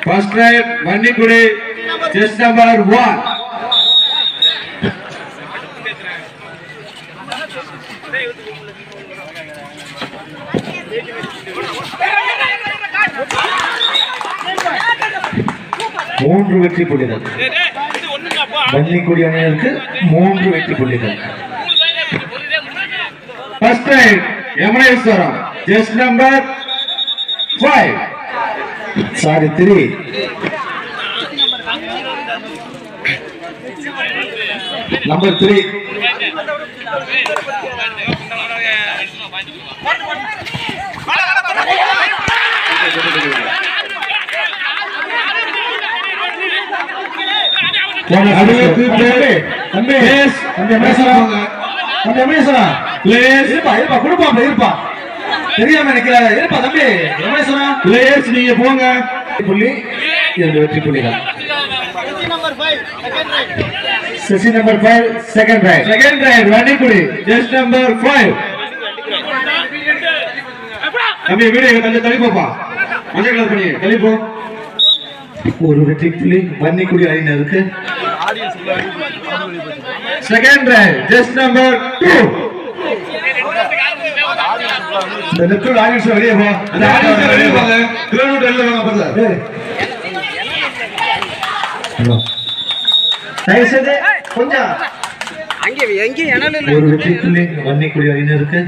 First right Vannikudi chess number one மூன்று வெற்றி புள்ளிகள் வன்னிக்குடி அணியினருக்கு மூன்று வெற்றி புள்ளிகள் first right Yamuneswaram chess number five sorry three number three அடுத்து தம்பி Yes. தம்பி அமேசனா தம்பி அமேசனா பிளேஸ் இருப்பா இருப்பா கொடுப்பா அப்படி இருப்பா தெரியாம நிக்கிறாரு இருப்பா தம்பி அமேசனா பிளேஸ் நீங்க போங்க புள்ளி இரண்டு வெற்றி புள்ளிகள் Sasi number five second right second right Vannikudi chess number five தம்பி வீடியோ கொஞ்சம் தள்ளி போப்பா மஞ்சள் கலர் பண்ணி தள்ளி போ ஒரு வெற்றி புள்ளி வன்னிக்குடி அணியினருக்கு second right chess number two இந்த லெஃப்ட் ஆடியன்ஸ் வெளியே போ அந்த ஆடியன்ஸ் வெளியே போங்க கிரௌண்ட் வெளில வாங்க பரல ஏய். ஹலோ. தயவு செய்து கொஞ்சம் அங்கே எங்கே இணல் இல்லை ஒரு வெற்றி புள்ளி வன்னிக்குடி அணியினருக்கு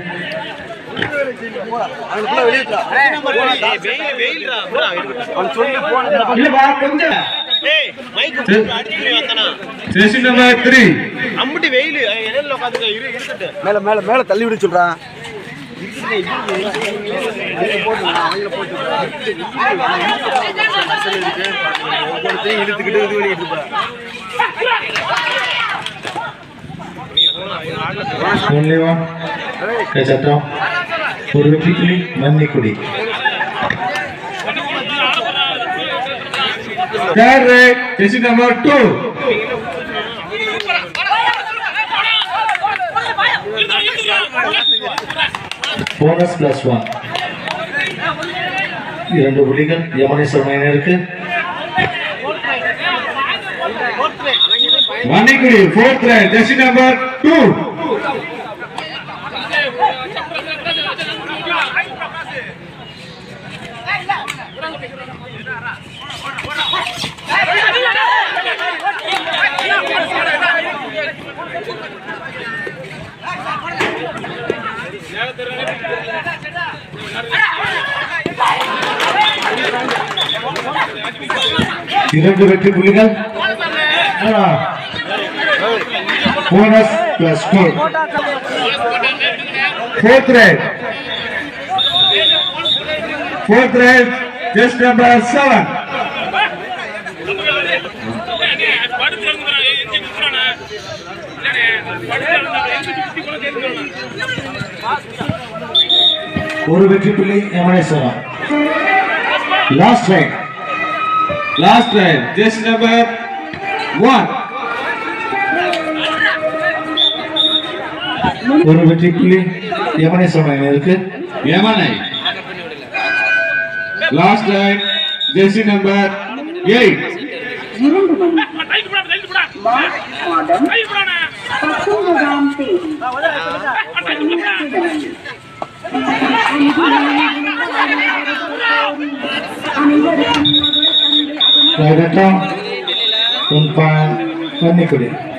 வெயில் வெயில்ரா இல்லப்பா கொஞ்சம் ஏய் மைக் போட்டு அடிச்சு வந்தனா செஸ் நம்பர் த்ரீ அம்புட்டு வெயில் இணையில உட்காந்துக்க இரு இருக்கட்டு மேல மேல மேல தள்ளி விட சொல்றான் ஒவ்வொருத்தையும் இழுத்துக்கிட்டு இது பண்ணிட்டு இருப்பா only one கச்சட்டம் ஒரு வெற்றி புள்ளி Vannikudi third right chess number two bonus plus one இரண்டு புள்ளிகள் யமனேஸ்வரன் அணியினருக்கு Vannikudi fourth right chess number two இரண்டு வெற்றி புள்ளிகள் bonus plus two fourth right fourth right chess number seven ஒரு வெற்றி புள்ளி Yamaneswaran last right last right chess number one ஒரு வெற்றி புள்ளி யமனேஸ்வரன் அணியினருக்கு யமனை last right jersey number eight March மாதம் பத்தொன்பதாம் தேதி ரைட் அட்டம் ஒன் பாயிண்ட் வன்னிக்குடி